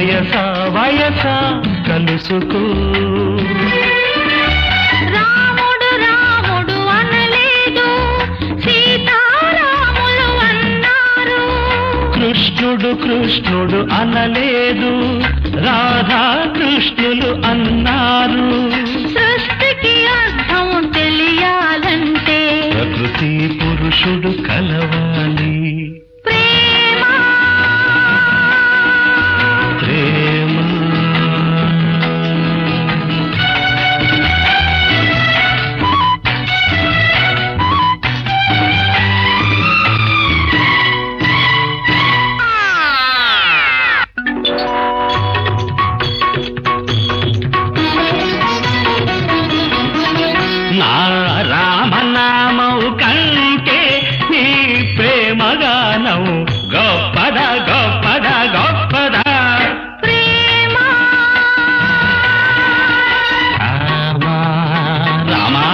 వయస వయస కలుసుకో రాముడు రాముడు అనలేదు సీతారాములు అన్నారు కృష్ణుడు కృష్ణుడు అనలేదు రాధా కృష్ణులు అన్నారు సృష్టికి అర్థం తెలియాలంటే ప్రకృతి పురుషుడు కలవాలి ప్రేమ ప్రేమ నా రామనామం కంటే నీ ప్రేమగానం గొప్పదా గొప్పదా గొప్పదా ప్రేమ రామా రామా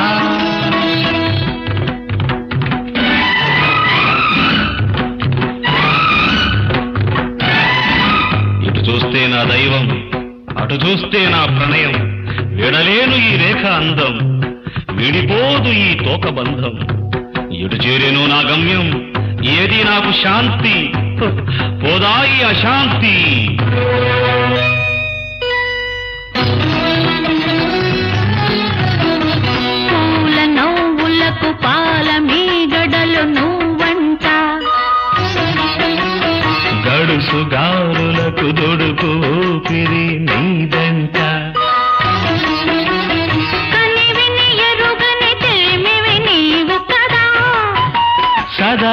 ఇటు చూస్తే నా దైవం అటు చూస్తే నా ప్రణయం విడలేను ఈ రేఖ అందం విడిపోదు ఈ తోక బంధం ఎటు చేరేను నా గమ్యం ఏది నాకు శాంతి పోదా ఈ అశాంతి పూల నవ్వులకు పాల మీగడలు నువ్వంట గడుసు గారులకు దొడుకు ఊపిరి నీదంట కనివిని ఎరుగని తెలిమివి నీవు కదా సదా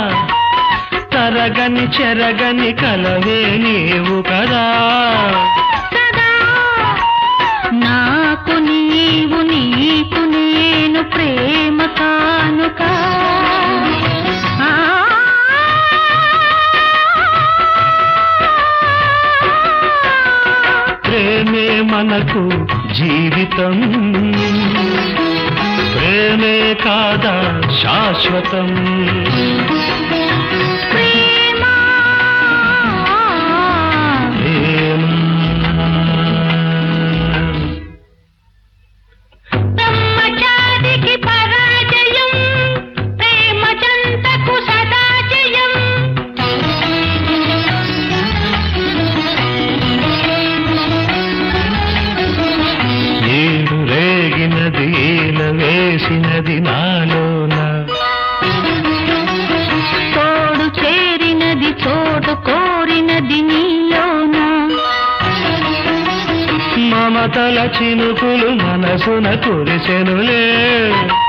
తరగని చెరగని కలవే నీవు కదా సదా నాకు నీవు నీకు నేను ప్రేమ కానుక ఆ. ప్రేమే మనకు జీవితం ప్రేమే కాదా శాశ్వతం ప్రేమ ప్రేమ బ్రహ్మచారికి పరాజయం ప్రేమ చంతకు సదా జయం ఏడు రేగినది ఈల వేసినది నాలోన తోడు చేరినది చోటు కోరినది నీలోన మమతల చినుకులు మనసున కురిసెనులే